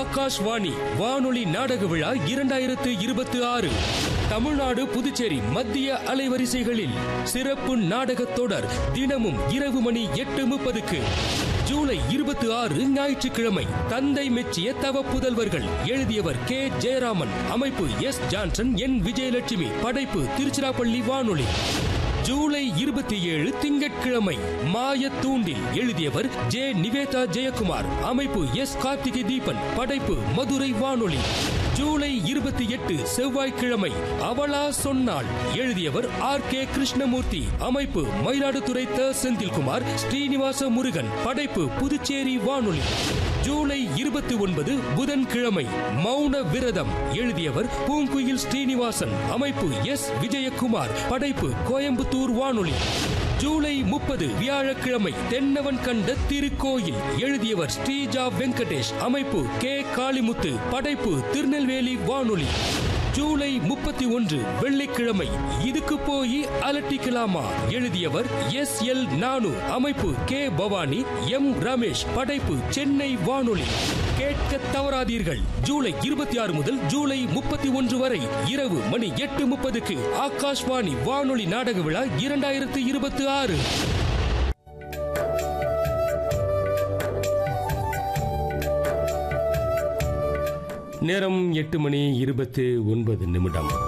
ஆகாஷ்வாணி வானொலி நாடக விழா இரண்டாயிரத்து இருபத்தி ஆறு தமிழ்நாடு புதுச்சேரி மத்திய அலைவரிசைகளில் சிறப்பு நாடகத் தொடர் தினமும் இரவு மணி எட்டு முப்பதுக்கு ஜூலை இருபத்தி ஆறு ஞாயிற்றுக்கிழமை தந்தை மெச்சிய தவ புதல்வர்கள் எழுதியவர் கே ஜெயராமன் அமைப்பு எஸ் ஜான்சன் என் விஜயலட்சுமி படைப்பு திருச்சிராப்பள்ளி வானொலி ஜூலை இருபத்தி ஏழு திங்கட்கிழமை மாயத்தூண்டில் எழுதியவர் ஜே நிவேதா ஜெயக்குமார் அமைப்பு எஸ் கார்த்திகை தீபன் படைப்பு மதுரை வானொலி ஜூலை இருபத்தி எட்டு செவ்வாய்க்கிழமை அவளா சொன்னாள் எழுதியவர் ஆர் கே கிருஷ்ணமூர்த்தி அமைப்பு மயிலாடுதுறை த செந்தில்குமார் ஸ்ரீனிவாச முருகன் படைப்பு புதுச்சேரி வானொலி ஜூலை இருபத்தி ஒன்பது புதன்கிழமை மௌன விரதம் எழுதியவர் பூங்குயில் ஸ்ரீனிவாசன் அமைப்பு எஸ் விஜயகுமார் படைப்பு கோயம்புத்தூர் வானொலி ஜூலை முப்பது வியாழக்கிழமை தென்னவன் கண்ட திருக்கோயில் எழுதியவர் ஸ்ரீஜா வெங்கடேஷ் அமைப்பு கே காளிமுத்து படைப்பு திருநெல்வேலி வானொலி ஜூலை முப்பத்தி ஒன்று வெள்ளிக்கிழமை இதுக்கு போய் அலட்டிக்கலாமா எழுதியவர் எஸ் எல் நானு அமைப்பு கே பவானி எம் ரமேஷ் படைப்பு சென்னை வானொலி கேட்க தவறாதீர்கள் ஜூலை இருபத்தி ஆறு முதல் ஜூலை முப்பத்தி ஒன்று வரை இரவு மணி எட்டு முப்பதுக்கு ஆகாஷ்வாணி வானொலி நாடக விழா இரண்டாயிரத்து இருபத்தி ஆறு நேரம் எட்டு மணி இருபத்தி ஒன்பது நிமிடம்